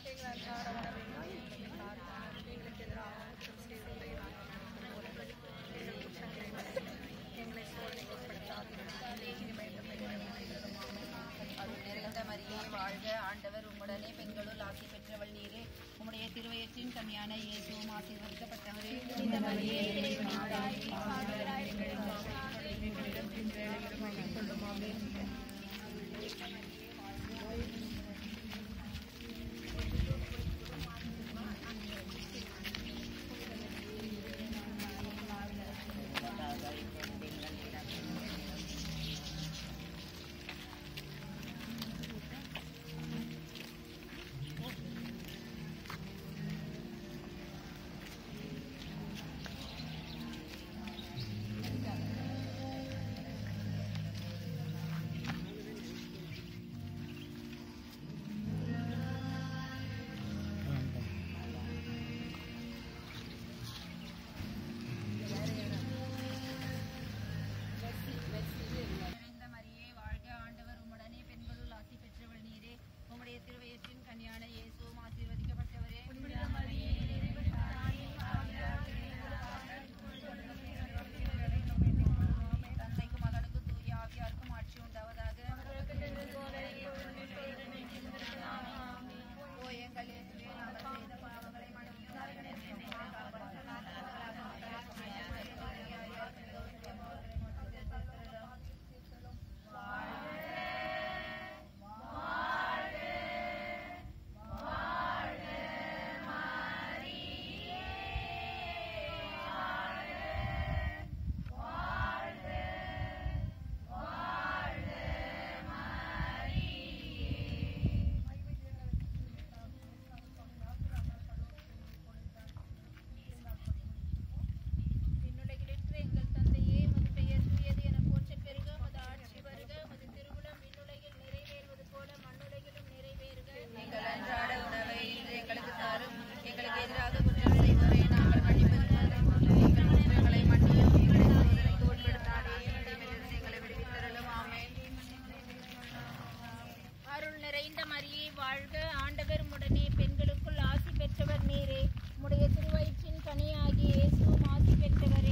எங்கள் அன்றாட உணவை எங்களுக்கு தாரும். எங்களுக்கு எதிராக குற்றம் செய்தவரை நாங்கள் எங்கள் குற்றங்களை மன்னித்து எங்களை சோதனைக்கு உட்படுத்தாதீர்கள். இனிமேல் அருள் நிறைந்த மரியே வாழ்க ஆண்டவர் உம்முடனே பெண்களுள் ஆசி பெற்றவள் நீரே உம்முடைய திருவயிற்றின் கன்னியான இயேசுவும் ஆசீர்வதிக்கப்பட்டவரே இந்த மரியே நிறைந்த மரியே வாழ்க ஆண்டவர் உம்முடனே பெண்களுள் ஆசி பெற்றவள் நீரே உம்முடைய திருவயிற்றின் கன்னியான இயேசுவும் ஆசீர்வதிக்கப்பட்டவரே தந்தைக்கும் மகனுக்கும் தூய ஆவியாருக்கும் ஆட்சி உண்டாவதாக ஓ எங்கள் இயேசுவே, நாங்கள் செய்த பாவங்களை விண்ணுலகிலிருக்கிற எங்கள் தந்தையே உமது பெயர் தூயது என போற்றப் பெறுக உமது ஆட்சி வருக உமது திருவுளம் விண்ணுலகில் நிறைவேறுவது போல மண்ணுலகிலும் நிறைவேறுக எங்கள் அன்றாட உணவை இன்று எங்களுக்கு தாரும் எங்களுக்கு எதிராக குற்றம் செய்வோரை நாங்கள் மன்னிப்பது போல எங்கள் குற்றங்களை மன்னியும் எங்களை சோதனைக்கு உட்படுத்தாதே தீமையிலிருந்து எங்களை விடுவித்தருளும் ஆமென் அருள் நிறைந்த மரியே வாழ்க ஆண்டவர் உடனே பெண்களுக்குள் ஆசி பெற்றவர் நீரே உடைய திருவயிற்றின் கனியாகிய இயேசுவும் ஆசி பெற்றவரே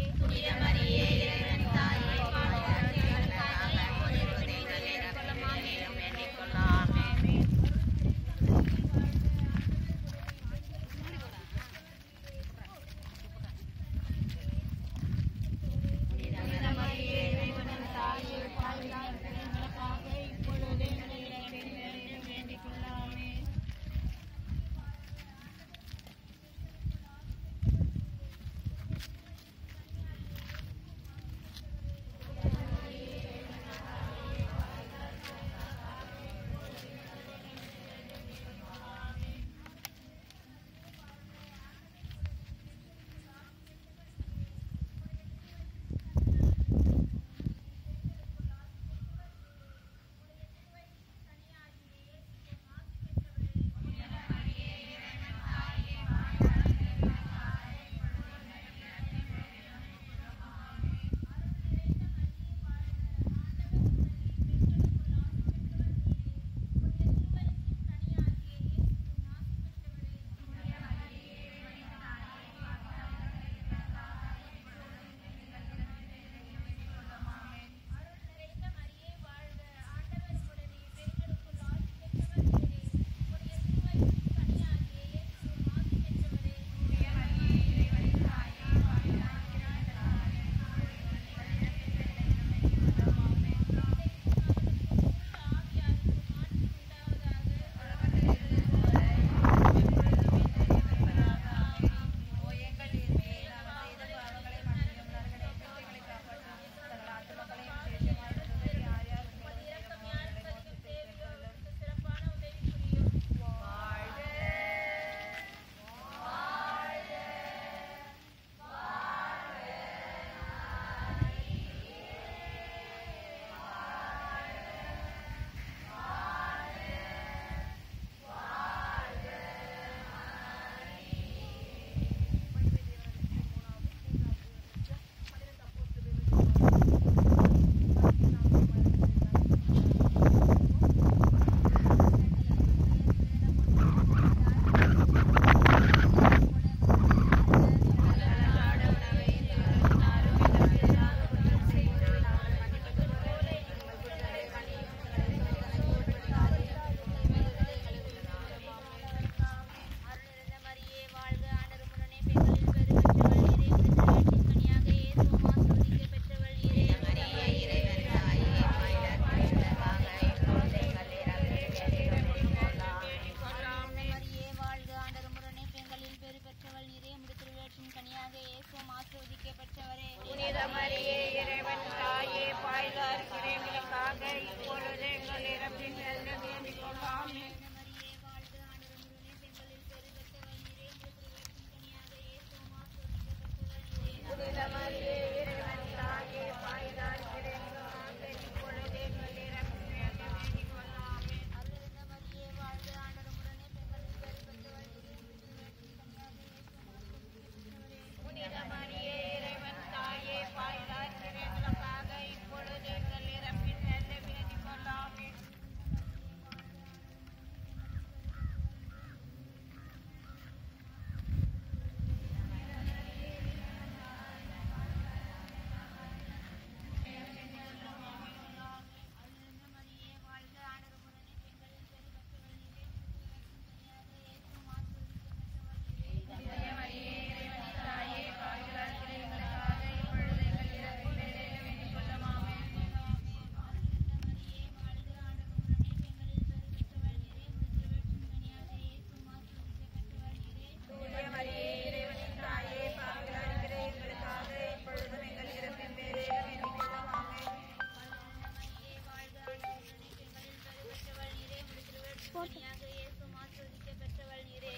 கனியாகிய இயேசுவும் ஆசீர்வதிக்கப்பட்டவள் நீரே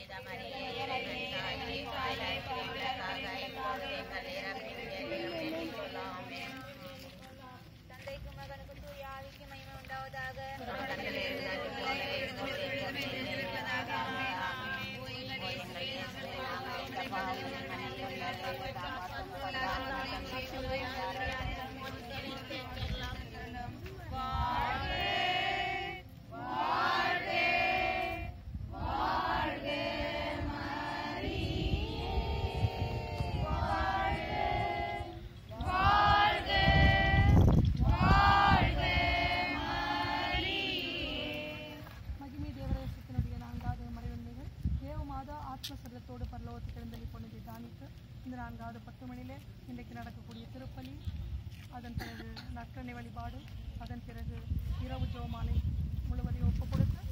தந்தைக்கும் மகனுக்கும் தூய ஆவிக்கு மகிமை உண்டாவதாக மகிமை தேவரசத்தினுடைய நான்காவது மறைவுண்மைகள் தேவமாதா ஆத்மசரத்தோடு பரலோகத்துக்கு எழுந்தளி போனதை தானித்து இந்த நான்காவது பத்து மணியிலே இன்றைக்கு நடக்கக்கூடிய திருப்பலி அதன் பிறகு நற்கரணை வழிபாடு அதன் பிறகு இரவு ஜோமாலை முழுவதையும் ஒப்புக் கொடுத்து